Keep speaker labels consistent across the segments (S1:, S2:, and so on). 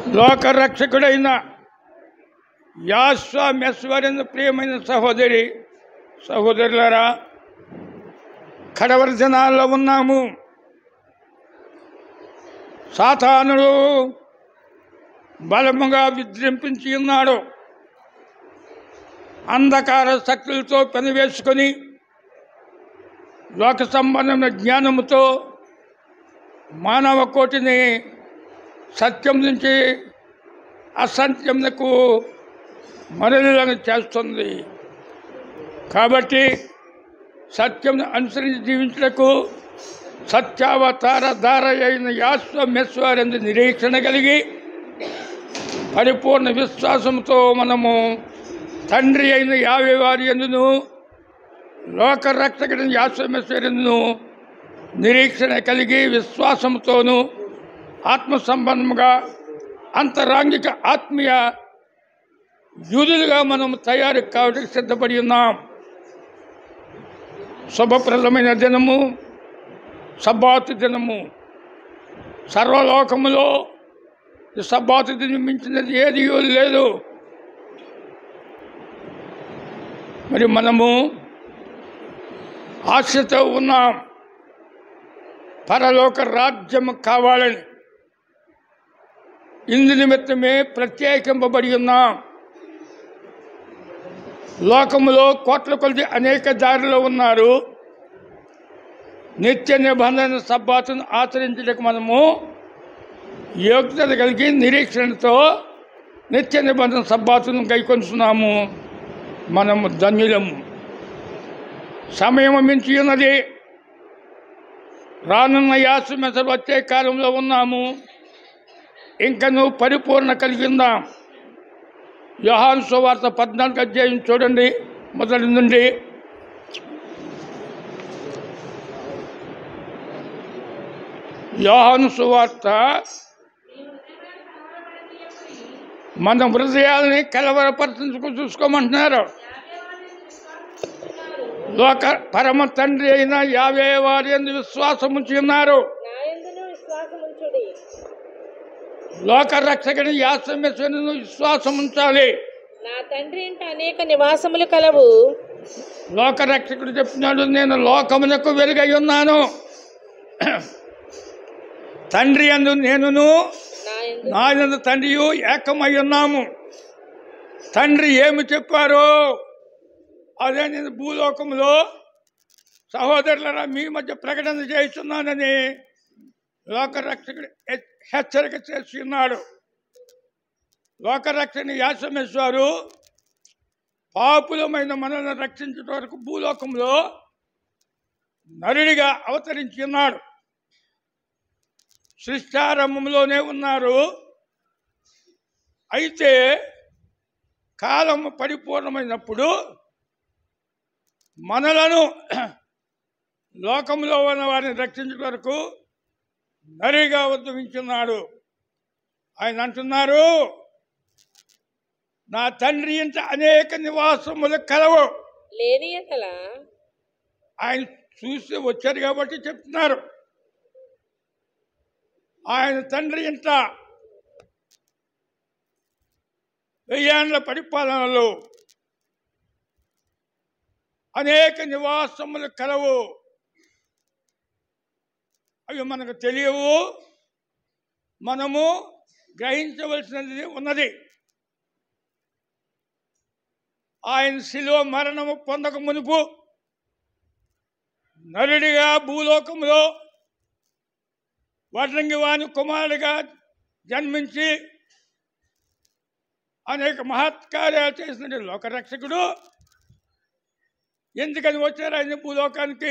S1: లోకరక్షకుడైన యాశ్వమెశ్వరిన ప్రియమైన సహోదరి సహోదరులరా కడవరి దినాల్లో ఉన్నాము సాతానుడు బలముగా విజృంభించి ఉన్నాడు అంధకార శక్తులతో పెనవేసుకొని లోక సంబంధమైన జ్ఞానముతో మానవ కోటిని సత్యం నుంచి అసత్యమునకు మరలను చేస్తుంది కాబట్టి సత్యం అనుసరించి జీవించటకు సత్యావతార ధార అయిన యాశ్వమెశ్వరందు నిరీక్షణ కలిగి పరిపూర్ణ విశ్వాసంతో మనము తండ్రి అయిన యావే వారి ఎందును లోకరక్షకుడిని యాశ్వమేశ్వరును నిరీక్షణ కలిగి విశ్వాసంతోనూ ఆత్మ సంబంధముగా అంతరాంగిక ఆత్మీయ యూదులుగా మనం తయారు కావడానికి సిద్ధపడి ఉన్నాం శుభప్రదమైన దినము సబ్బాతు దినము సర్వలోకములో ఈ సబ్బాతు దినం మించినది ఏది లేదు మరి మనము ఆశతో ఉన్నాం పరలోక రాజ్యం కావాలని ఇందు నిమిత్తమే ప్రత్యేకింపబడి ఉన్నాం లోకములో కోట్ల కొద్ది అనేక దారిలో ఉన్నారు నిత్య నిబంధన సబ్బాతును ఆచరించడానికి మనము యోగ్యత కలిగి నిరీక్షణతో నిత్య నిబంధన సబ్బాతును గైకొంటున్నాము మనము ధన్యులము సమయం మించి ఉన్నది రానున్న యాసు మెసలు వచ్చే కాలంలో ఉన్నాము ఇంకా నువ్వు పరిపూర్ణ కలిగిందాం యోహాను సువార్త పద్నాలుగు అధ్యాయం చూడండి మొదటి నుండి యోహాను సువార్త మన హృదయాల్ని కలవరపరచుకు చూసుకోమంటున్నారు లోక పరమ తండ్రి అయిన యావే వారి యందు విశ్వాసం ఉంచి ఉన్నారు
S2: నాయందును విశ్వాసముంచుడి
S1: లోక రక్షకుని యాసమ్యను విశ్వాసం ఉంచాలి
S2: నా తండ్రి ఇంట అనేక నివాసములు కలవు
S1: లోక రక్షకుడు చెప్తున్నాడు నేను లోకమునకు వెలుగై ఉన్నాను తండ్రి అందు నేనును
S2: నాయందు
S1: నా యందు తండ్రియు ఏకమై ఉన్నాము తండ్రి ఏమి చెప్పారో అదే నేను భూలోకంలో సహోదరులరా మీ మధ్య ప్రకటన చేస్తున్నానని లోకరక్షకుడు హె- హెచ్చరిక చేసి ఉన్నాడు లోకరక్షణ యాసమేశ్వరు పాపులమైన మనల్ని రక్షించడం వరకు భూలోకంలో నరుడిగా అవతరించి ఉన్నాడు సృష్టారంభంలోనే ఉన్నారు అయితే కాలం పరిపూర్ణమైనప్పుడు మనలను లోకంలో ఉన్న వారిని రక్షించడం వరకు నరిగా ఉద్యమించున్నాడు ఆయన అంటున్నారు నా తండ్రి ఇంట అనేక నివాసములు కలవు
S2: లేని ఎడల
S1: ఆయన చూసి వచ్చారు కాబట్టి చెప్తున్నారు ఆయన తండ్రి ఇంట వెయ్యేండ్ల పరిపాలనలో అనేక నివాసములు కలవు అవి మనకు తెలియవు మనము గ్రహించవలసినది ఉన్నది ఆయన శిలువ మరణము పొందక మునుపు నరుడిగా భూలోకంలో వడ్రంగి వాని కుమారుడిగా జన్మించి అనేక మహత్కార్యాలు చేసిన లోకరక్షకుడు ఎందుకని వచ్చారు ఆయన భూలోకానికి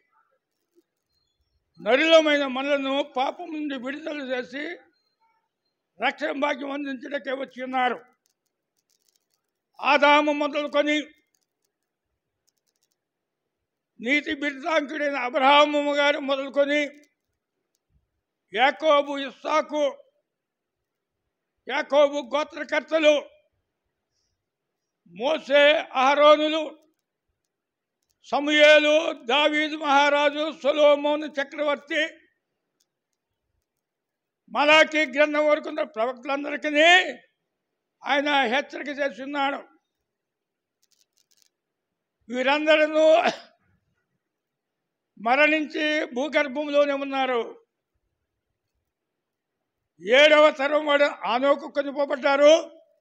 S1: నరులమైన మనలను పాపం నుండి విడుదల చేసి రక్షణ భాగ్యం అందించడానికే వచ్చి ఉన్నారు ఆదాము మొదలుకొని నీతి బిర్దాంకుడైన అబ్రహాము గారు మొదలుకొని యాకోబు ఇస్సాకు యాకోబు గోత్రకర్తలు మోసే అహరోనులు సమూయేలు దావీదు మహారాజు సొలోమోను చక్రవర్తి మలాకి గ్రంథం వరకు ఉన్న ప్రవక్తలందరికీ ఆయన హెచ్చరిక చేస్తున్నాడు వీరందరూ మరణించి భూగర్భంలోనే ఉన్నారు ఏడవ తరం వాడు ఆనోకు కొనిపోబడ్డారు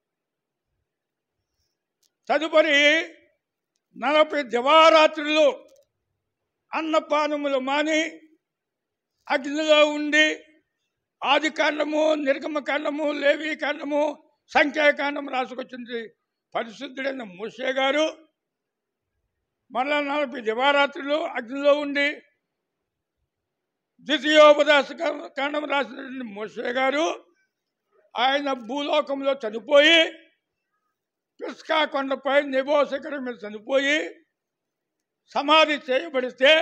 S1: తదుపరి నలభై దివారాత్రులు అన్నపానములు మాని అగ్నిలో ఉండి ఆది కాండము నిర్గమ కాండము లేవి కాండము సంఖ్యాకాండం రాసుకొచ్చింది పరిశుద్ధుడైన మూసే గారు మరలా నలభై దివారాత్రులు అగ్నిలో ఉండి ద్వితీయోపదాస కాండం రాసినటువంటి మోసే గారు ఆయన భూలోకంలో చనిపోయి పిస్కా కొండపై నిబో శిఖరం మీద చనిపోయి సమాధి చేయబడితే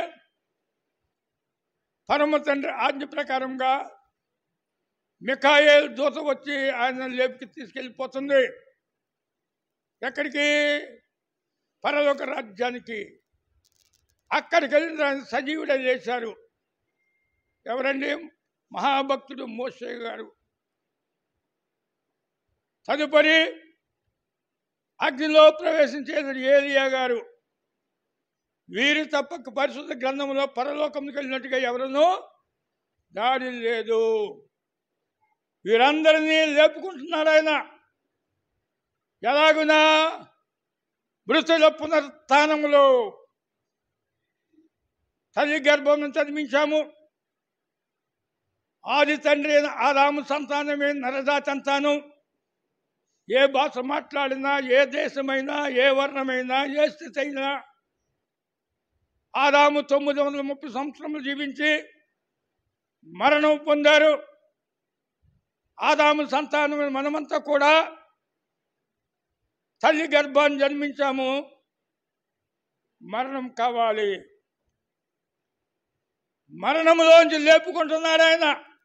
S1: పరమ తండ్రి ఆజ్ఞ ప్రకారంగా మికాయేల్ దూత వచ్చి ఆయన లేపుకి తీసుకెళ్ళిపోతుంది ఎక్కడికి పరలోక రాజ్యానికి అక్కడికి వెళ్ళిన ఆయన సజీవుడై చేశారు ఎవరండి మహాభక్తుడు మోసే గారు తదుపరి అగ్నిలో ప్రవేశించేది ఏలియా గారు వీరు తప్పక పరిశుద్ధ గ్రంథంలో పరలోకంకి వెళ్ళినట్టుగా ఎవరునూ దాడి లేదు వీరందరినీ లేపుకుంటున్నాడు ఆయన ఎలాగునా మృతుల పునరుత్నములో తల్లి గర్భం చదివించాము ఆది తండ్రి అయిన ఆదాము సంతానమే నరదా సంతానం ఏ భాష మాట్లాడినా ఏ దేశమైనా ఏ వర్ణమైనా ఏ స్థితి అయినా ఆదాము తొమ్మిది వందల ముప్పై సంవత్సరములు జీవించి మరణం పొందారు ఆదాము సంతానమైన మనమంతా కూడా తల్లి గర్భాన్ని జన్మించాము మరణం కావాలి మరణములోంచి లేపుకుంటున్నాడు ఆయన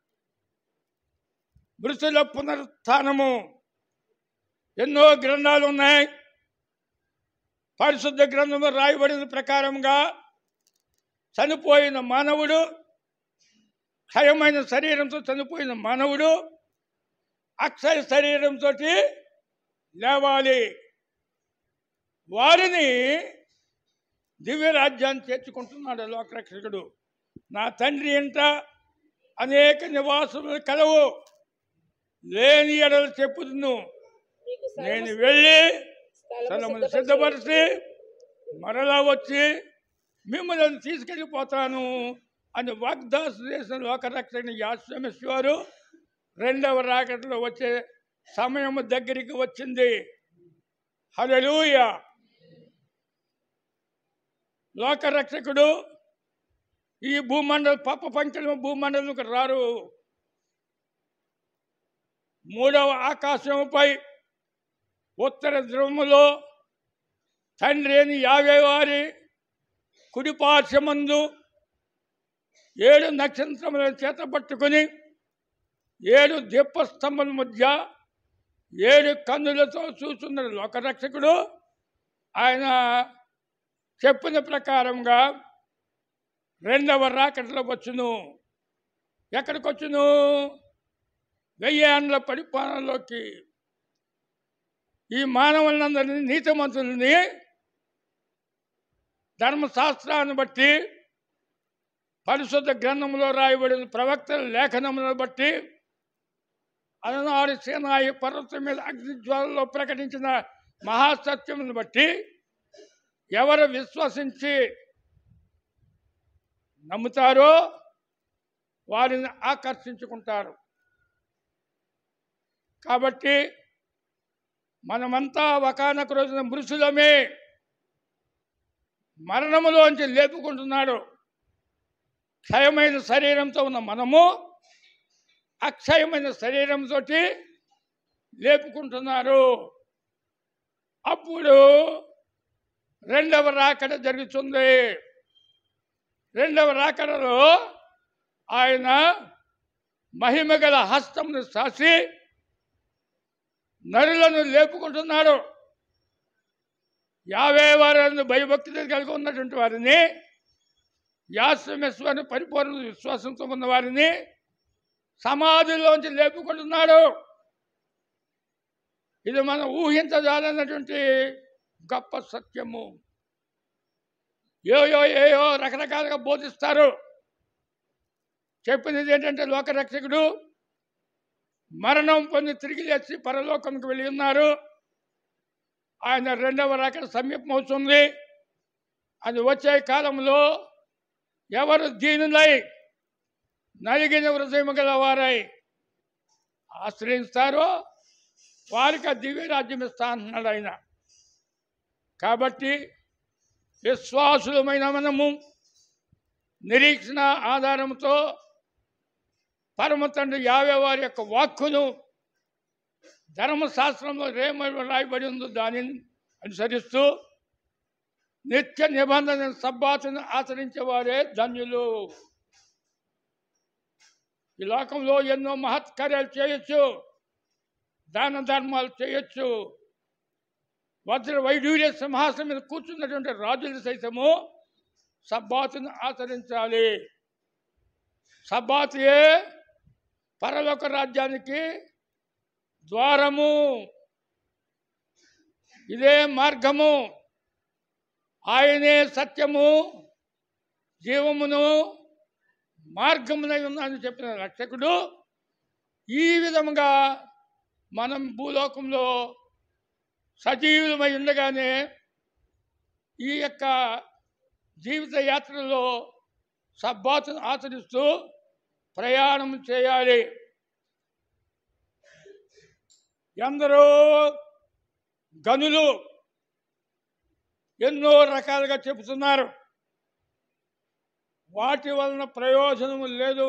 S1: మృతుల పునరుత్నము ఎన్నో గ్రంథాలు ఉన్నాయి పరిశుద్ధ గ్రంథంలో రాయబడిన ప్రకారంగా చనిపోయిన మానవుడు క్షయమైన శరీరంతో చనిపోయిన మానవుడు అక్షయ శరీరంతో లేవాలి వారిని దివ్యరాజ్యాన్ని చేర్చుకుంటున్నాడు లోకరక్షకుడు నా తండ్రి ఇంట అనేక నివాసములు కలవు లేని ఎడలు చెప్పుదును
S2: మీకు
S1: నేను వెళ్ళి
S2: స్థలము
S1: స్థలములు
S2: సిద్ధపరిచి
S1: సిద్ధపరిచి మరలా వచ్చి మిమ్మల్ని తీసుకెళ్ళిపోతాను అని వాగ్దాసు చేసిన లోకరక్షణ యాశ్వమేశ్వరు రెండవ రాకట్లో వచ్చే సమయం దగ్గరికి వచ్చింది హల్లెలూయ లోకరక్షకుడు ఈ భూమండల పప్ప పంచమ భూమండలంకి రారు మూడవ ఆకాశంపై ఉత్తర ధ్రువములో తండ్రి అని యాభై వారి కుడిపార్శ్వమందు ఏడు నక్షత్రములను చేత పట్టుకుని ఏడు దీపస్తంభల మధ్య ఏడు కన్నులతో చూస్తున్న లోకరక్షకుడు ఆయన చెప్పిన ప్రకారంగా రెండవ రాకట్లో వచ్చును ఎక్కడికి వచ్చును వెయ్యి అండ్ల పరిపాలనలోకి ఈ మానవులందరినీ నీతిమంతుల్ని ధర్మశాస్త్రాన్ని బట్టి పరిశుద్ధ గ్రంథంలో రాయబడిన ప్రవక్తల లేఖనములను బట్టి అలనాడు సేనాయి పర్వతం మీద అగ్నిజ్వాలలో ప్రకటించిన మహాసత్యమును బట్టి ఎవరు విశ్వసించి నమ్ముతారో వారిని ఆకర్షించుకుంటారు కాబట్టి మనమంతా ఒకనొక రోజున మృషులమే మరణములోంచి లేపుకుంటున్నాడు క్షయమైన శరీరంతో ఉన్న మనము అక్షయమైన శరీరంతో లేపుకుంటున్నారు అప్పుడు రెండవ రాకడ జరుగుతుంది రెండవ రాకడలో ఆయన మహిమగల హస్తమును సాసి నరులను లేపుకుంటున్నాడు యాభై వారిని భయభక్తులు కలిగి ఉన్నటువంటి వారిని యాశ్వమేశ్వరిని పరిపూర్ణ విశ్వాసంతో ఉన్న వారిని సమాధిలోంచి లేపుకుంటున్నాడు ఇది మనం ఊహించజాలన్నటువంటి గొప్ప సత్యము ఏయో ఏయో రకరకాలుగా బోధిస్తారు చెప్పినది ఏంటంటే లోకరక్షకుడు మరణం పొంది తిరిగి లేచి పరలోకంకి వెళ్ళి ఉన్నారు ఆయన రెండవ రాకడ సమీపమవుతుంది అది వచ్చే కాలంలో ఎవరు దీనులై నలిగిన హృదయం గల వారై ఆశ్రయిస్తారో వారికి ఆ దివ్యరాజ్యం ఇస్తా అంటున్నాడు ఆయన కాబట్టి విశ్వాసులమైన మనము నిరీక్షణ ఆధారంతో పరమ తండ్రి యావే వారి యొక్క వాక్కును ధర్మశాస్త్రంలో రేమడి రాయబడి ఉందో దానిని అనుసరిస్తూ నిత్య నిబంధన సబ్బాతును ఆచరించేవారే ధన్యులు ఈ లోకంలో ఎన్నో మహత్కార్యాలు చేయొచ్చు దాన ధర్మాలు చేయొచ్చు వజ్ర వైడూర్య సింహాసనం మీద కూర్చున్నటువంటి రాజులు సైతము సబ్బాతును ఆచరించాలి సబ్బాతుయే పరలోక రాజ్యానికి ద్వారము ఇదే మార్గము ఆయనే సత్యము జీవమును మార్గమునై ఉందని చెప్పిన రక్షకుడు ఈ విధముగా మనం భూలోకంలో సజీవులమై ఉండగానే ఈ యొక్క జీవిత యాత్రలో సబ్బాతును ఆచరిస్తూ ప్రయాణం చేయాలి ఎందరో గనులు ఎన్నో రకాలుగా చెబుతున్నారు వాటి వలన ప్రయోజనము లేదు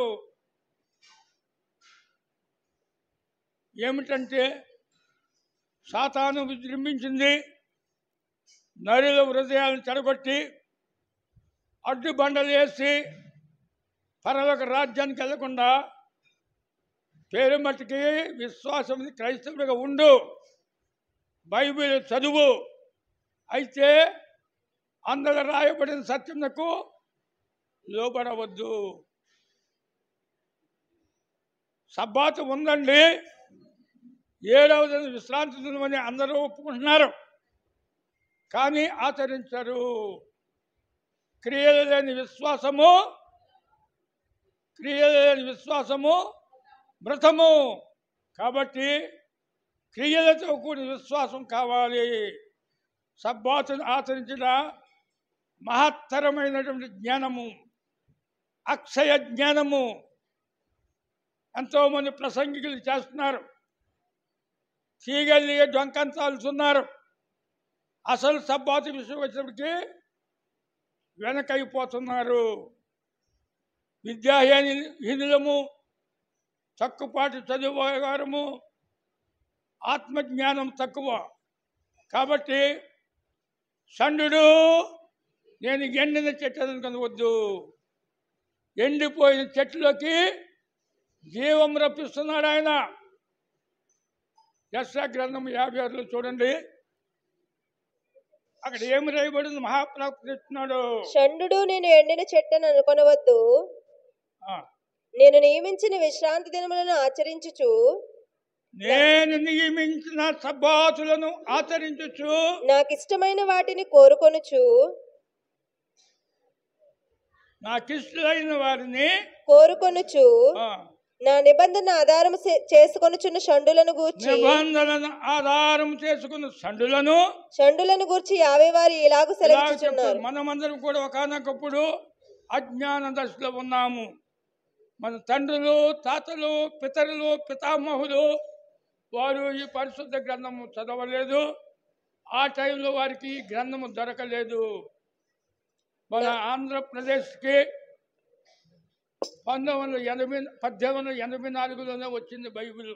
S1: ఏమిటంటే సాతాను విజృంభించింది నరుల హృదయాలను చెడగొట్టి అడ్డు బండలు వేసి పరలోక రాజ్యానికి వెళ్లకుండా పేరు మట్టుకి విశ్వాసం క్రైస్తవుడిగా ఉండు బైబిల్ చదువు అయితే అందులో రాయబడిన సత్యమునకు లోబడవద్దు సబ్బాతు ఉందండి ఏడవ దిన విశ్రాంతి దినమని అందరూ ఒప్పుకుంటున్నారు కానీ ఆచరించరు క్రియలు లేని విశ్వాసము క్రియలు లేని విశ్వాసము మృతము కాబట్టి క్రియలతో కూడిన విశ్వాసం కావాలి సబ్బాతును ఆచరించిన మహత్తరమైనటువంటి జ్ఞానము అక్షయ జ్ఞానము ఎంతోమంది ప్రసంగికులు చేస్తున్నారు తీగల్లి డొంకంతాల్చున్నారు అసలు సబ్బాతు విషయం వచ్చినప్పటికీ వెనకైపోతున్నారు విద్యాహీని హీనులము తక్కువపాటి చదువుగారము ఆత్మజ్ఞానం తక్కువ కాబట్టి షండు నేను ఎండిన చెట్లను కనవద్దు ఎండిపోయిన చెట్లోకి జీవం రప్పిస్తున్నాడు ఆయన దశ గ్రంథం యాభై ఆరులో చూడండి అక్కడ ఏమి రాయబడింది మహాప్రవక్త చెప్తున్నాడు
S2: షండు నేను ఎండిన చెట్టను అనుకొనవద్దు
S1: ఆ,
S2: నేను నియమించిన విశ్రాంతి దినములను ఆచరించుచు
S1: నేను నియమించిన సబ్బాతులను ఆచరించచ్చు
S2: నాకు ఇష్టమైన వాటిని కోరుకొనుచు
S1: నాకిష్టులైన వారిని
S2: కోరుకొనుచు
S1: ఆ,
S2: నా నిబంధన ఆధారం చేసుకొనుచున్న షండులను గూర్చి
S1: నిబంధనలను ఆధారం చేసుకున్న సండులను
S2: షండులను గూర్చి యావే వారు ఇలాగు
S1: ఇలాగ
S2: సెలవిచ్చుచున్నారు
S1: చెప్తారు మనమందరం కూడా ఒకనొకప్పుడు అజ్ఞాన దశలో ఉన్నాము మన తండ్రులు తాతలు పితరులు పితామహులు వారు ఈ పరిశుద్ధ గ్రంథము చదవలేదు ఆ టైంలో వారికి ఈ గ్రంథము దొరకలేదు మన ఆంధ్రప్రదేశ్కి పంతొమ్మిది వందల ఎనభై పద్దెనిమిది వందల ఎనభై నాలుగులోనే వచ్చింది Bible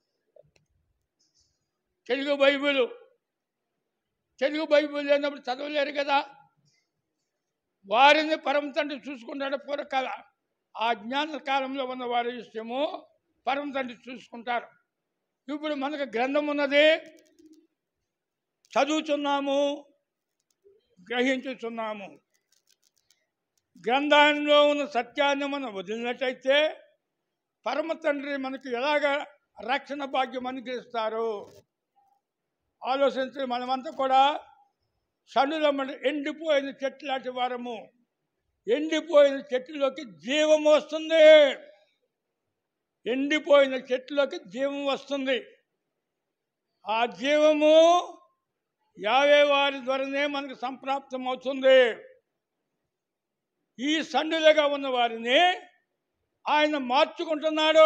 S1: Telugu Bible Telugu Bible లేనప్పుడు చదవలేరు కదా వారిని పరమ తండ్రి చూసుకుంటాడు పూర్వకాల ఆ జ్ఞాన కాలంలో ఉన్న వారి విషయము పరమ తండ్రి చూసుకుంటారు ఇప్పుడు మనకు గ్రంథం ఉన్నది చదువుతున్నాము గ్రహించుతున్నాము గ్రంథంలో ఉన్న సత్యాన్ని మనం వదిలినట్టయితే పరమ తండ్రి మనకు ఎలాగ రక్షణ భాగ్యం అనుగ్రహిస్తారు ఆలోచించి మనమంతా కూడా సన్నులమ్మడి ఎండిపోయిన చెట్టు లాంటి వారము ఎండిపోయిన చెట్టులోకి జీవం వస్తుంది ఎండిపోయిన చెట్టులోకి జీవం వస్తుంది ఆ జీవము యావే వారి ద్వారానే మనకు సంప్రాప్తం అవుతుంది ఈ సండులుగా ఉన్న వారిని ఆయన మార్చుకుంటున్నాడు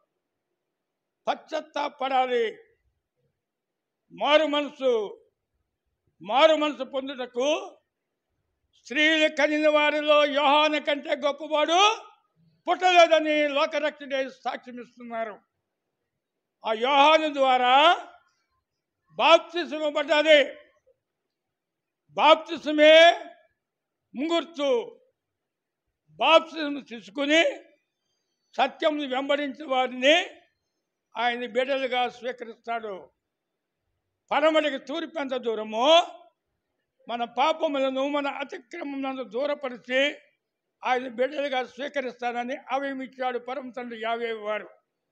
S1: పశ్చత్తాపడాలి మారు మనసు మారు మనసు పొందుటకు స్త్రీలు కనిన వారిలో యోహాన కంటే గొప్పవాడు పుట్టలేదని లోకరక్షడే సాక్ష్యమిస్తున్నారు ఆ యోహాను ద్వారా బాప్తిసమపడ్డది బాప్తిసమే ముంగుర్తు బాప్తిసం తీసుకుని సత్యంని వెంబడించిన వారిని ఆయన బిడ్డలుగా స్వీకరిస్తాడు పరమడికి తూర్పెంత దూరమో మన పాపములను మన అతిక్రమములను దూరపరిచి ఆయన బిడ్డలుగా స్వీకరిస్తానని అవేమిచ్చాడు పరమ తండ్రి యావే వారు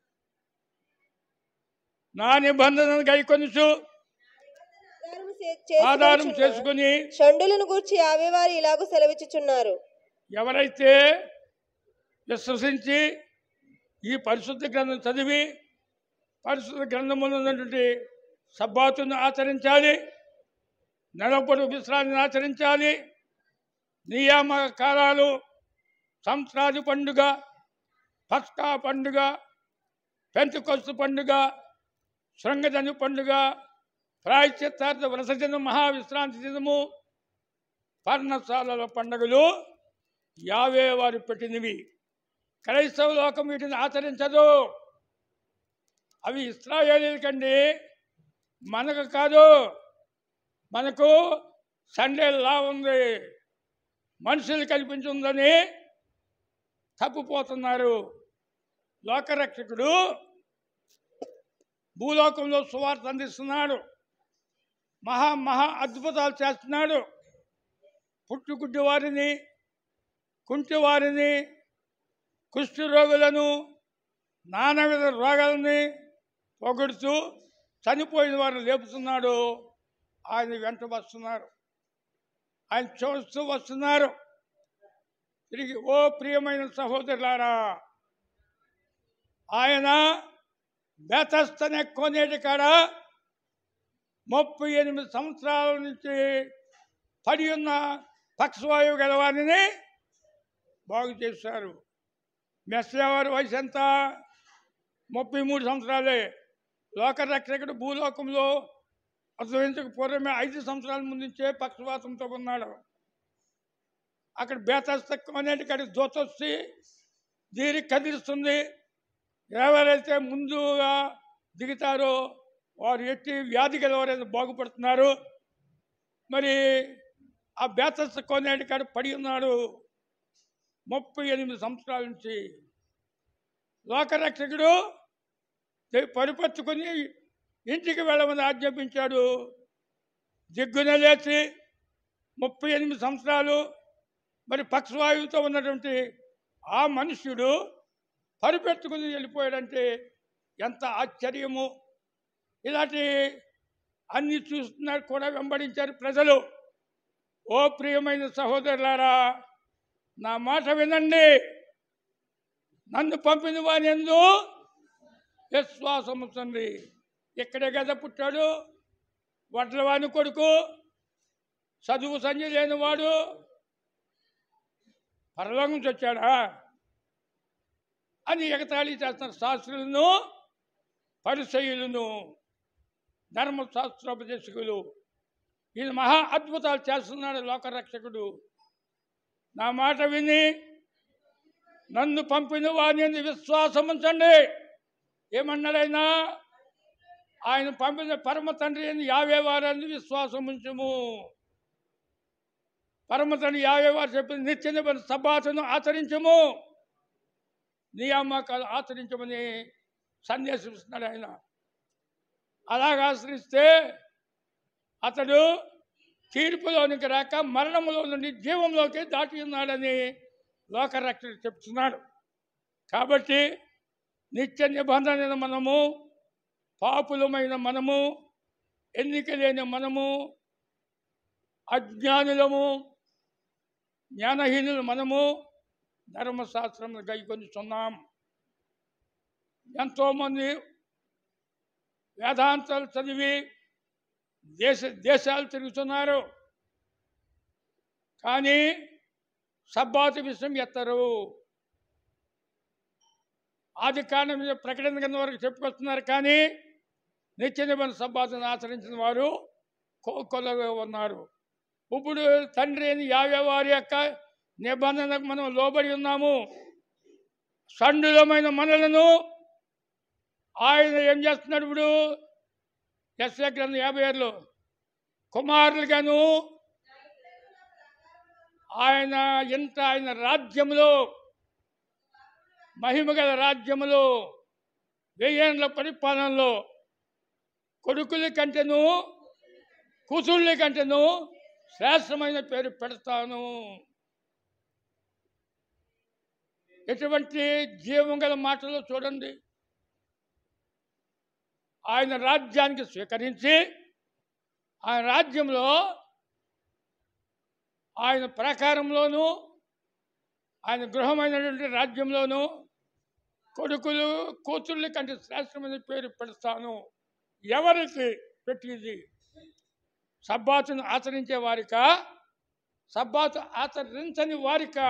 S1: నా నిబంధనను గైకొనుచు
S2: ఆధారము చే-
S1: ఆధారం
S2: చేసుకొనుచున్న
S1: చేసుకుని
S2: షండులను గూర్చి యావేవారు ఇలాగూ సెలవిచ్చుచున్నారు
S1: ఎవరైతే విశ్వసించి ఈ పరిశుద్ధ గ్రంథం చదివి పరిశుద్ధ గ్రంథంలో ఉన్నటువంటి సబ్బాతును ఆచరించాలి నెలపొడు విశ్రాంతిని ఆచరించాలి నియామక కాలాలు సంక్రాంతి పండుగ పస్కా పండుగ పెంచుకొస్తు పండుగ శృంగజను పండుగ ప్రాయశ్చిత్తార్థ వ్రత దినం మహావిశ్రాంతి దినము పర్ణశాలల పండుగలు యావే వారు పెట్టినవి క్రైస్తవ లోకం వీటిని ఆచరించదు అవి ఇస్రాయేలీలకండి మనకు కాదు మనకు సండే లా ఉంది మనుషులు కల్పించుందని తప్పిపోతున్నారు లోకరక్షకుడు భూలోకంలో సువార్త అందిస్తున్నాడు మహా మహా అద్భుతాలు చేస్తున్నాడు పుట్టుగుడ్డి వారిని కుంటి వారిని కుష్టి రోగులను నానా విధ రోగాలని పొగుడుతూ చనిపోయిన వారిని లేపుతున్నాడు ఆయన వెంట వస్తున్నారు ఆయన చూస్తూ వస్తున్నారు తిరిగి ఓ ప్రియమైన సహోదరులారా ఆయన బేతస్తనే కొనేటి కాడ ముప్పై ఎనిమిది సంవత్సరాల నుంచి పడి ఉన్న పక్షవాయువు గలవారిని బాగు చేశారు మెస్సే వారి వయసు ఎంత ముప్పై మూడు సంవత్సరాలే లోకరక్షకుడు భూలోకంలో అర్థవించక పూర్వమే ఐదు సంవత్సరాల ముందు నుంచే పక్షవాతంతో ఉన్నాడు అక్కడ బేతస్తత్వం అనేది ఇక్కడ దోతొచ్చి దీని కదిలిస్తుంది ఎవరైతే ముందుగా దిగుతారో వారు ఎట్టి వ్యాధి గలవారైతే బాగుపడుతున్నారు మరి ఆ బేతస్త కొనేటి కాడ పడి ఉన్నాడు ముప్పై ఎనిమిది సంవత్సరాల నుంచి లోకరక్షకుడు దే- పరిపరుచుకొని ఇంటికి వెళ్ళమని ఆజ్ఞాపించాడు దిగ్గున లేచి ముప్పై ఎనిమిది సంవత్సరాలు మరి పక్షవాయువుతో ఉన్నటువంటి ఆ మనుష్యుడు పరిపెట్టుకుని వెళ్ళిపోయాడంటే ఎంత ఆశ్చర్యము ఇలాంటి అన్ని చూస్తున్నారు కూడా వెంబడించారు ప్రజలు ఓ ప్రియమైన సహోదరులారా నా మాట వినండి నన్ను పంపిన వాని ఎందు విశ్వాసము తండ్రి ఇక్కడే కదా పుట్టాడు వడ్లవాని కొడుకు చదువు సంజయ్ లేనివాడు పరలోకం నుంచి వచ్చాడా అని ఎగతాళి చేస్తున్న శాస్త్రులను పరిచయులను ధర్మశాస్త్రోపదేశకులు ఈయన మహా అద్భుతాలు చేస్తున్నాడు లోకరక్షకుడు నా మాట విని నన్ను పంపిన వారిని విశ్వాసం ఉంచండి ఏమన్నాడైనా ఆయన పంపిన పరమ తండ్రి అని యావే వారని విశ్వాసం ఉంచము పరమ తండ్రి యావే వారు చెప్పిన నిత్య నిబంధన సభాతను ఆచరించము నియామకాలు ఆచరించమని సందేశం ఇస్తున్నాడు ఆయన అలాగ ఆచరిస్తే అతడు తీర్పులోనికి రాక మరణములో నుండి జీవంలోకి దాటి ఉన్నాడని లోకరక్షకుడు చెప్తున్నాడు కాబట్టి నిత్య నిబంధన మనము పాపులమైన మనము ఎన్నిక లేని మనము అజ్ఞానులము జ్ఞానహీనులు మనము ధర్మశాస్త్రం గైకొనిచున్నాం ఎంతోమంది వేదాంతాలు చదివి దేశ దేశాలు తిరుగుతున్నారు కానీ సబ్బాతు విషయం ఎత్తరు ఆది కాండం మీద ప్రకటన కింద వరకు చెప్పుకొస్తున్నారు కానీ నిత్య నిబంధన సబ్బాతును ఆచరించిన వారు కోకొలగా ఉన్నారు ఇప్పుడు తండ్రి అని యావే వారి యొక్క నిబంధనకు మనం లోబడి ఉన్నాము సండులమైన మనలను ఆయన ఏం చేస్తున్నాడు ఇప్పుడు ఎస్ఏ గ్రంథం యాభై ఆరులో కుమారులుగాను ఆయన ఎంత ఆయన రాజ్యములో మహిమగల రాజ్యములో వెయ్యేండ్ల పరిపాలనలో కొడుకుల కంటేను కూతుళ్ళ కంటేను శ్రేష్టమైన పేరు పెడతాను ఎటువంటి జీవం గల మాటలు చూడండి ఆయన రాజ్యానికి స్వీకరించి ఆయన రాజ్యంలో ఆయన ప్రకారంలోనూ ఆయన గృహమైనటువంటి రాజ్యంలోనూ కొడుకులు కూతుళ్ళ కంటే శ్రేష్టమైన పేరు పెడతాను ఎవరికి పెట్టింది సబ్బాతును ఆచరించే వారిక సబ్బాతు ఆచరించని వారిక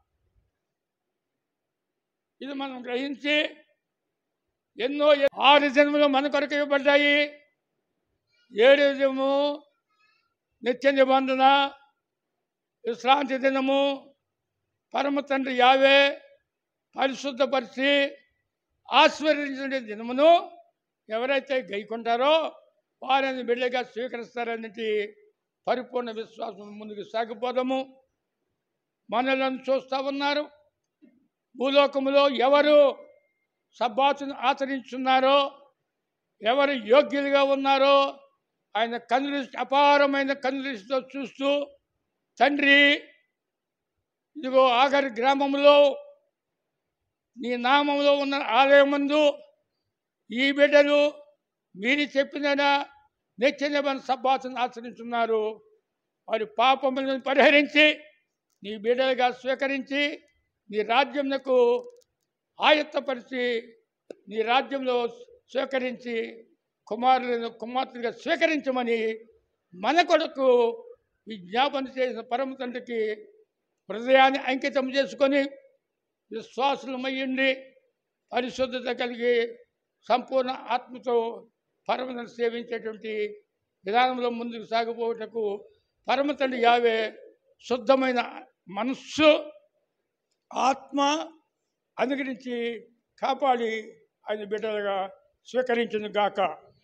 S1: ఇది మనం గ్రహించి ఎన్నో ఆరు జన్మలు మన కొరకు ఇవ్వబడ్డాయి ఏడు జన్ము నిత్య నిబంధన విశ్రాంతి దినము పరమ తండ్రి యావే పరిశుద్ధపరిచి ఆస్వర్యించిన దినమును ఎవరైతే గైకుంటారో వారిని బిడ్డగా స్వీకరిస్తారనేటి పరిపూర్ణ విశ్వాసం ముందుకు సాగిపోదాము మనలను చూస్తూ ఉన్నారు భూలోకములో ఎవరు సబ్బాతును ఆచరించున్నారో ఎవరు యోగ్యులుగా ఉన్నారో ఆయన కనుదృష్టి అపారమైన కనుదృష్టితో చూస్తూ తండ్రి ఇదిగో ఆఖరి గ్రామంలో నీ నామంలో ఉన్న ఆలయమందు ఈ బిడ్డలు మీరు చెప్పిన నిత్య నిబంధన సబ్బాతును ఆచరించున్నారు వారి పాపములను పరిహరించి నీ బిడ్డలుగా స్వీకరించి నీ రాజ్యంకు ఆయత్తపరిచి నీ రాజ్యంలో స్వీకరించి కుమారులను కుమార్తెలుగా స్వీకరించమని మన కొడుకు విజ్ఞాపన చేసిన పరమ తండ్రికి హృదయాన్ని అంకితం చేసుకొని విశ్వాసులమయ్యండి పరిశుద్ధత కలిగి సంపూర్ణ ఆత్మతో పరమను సేవించేటువంటి విధానంలో ముందుకు సాగిపోవటకు పరమ తండ్రి యావే శుద్ధమైన మనస్సు ఆత్మ అనుగ్రహించి కాపాడి ఆయన బిడ్డలుగా స్వీకరించును గాక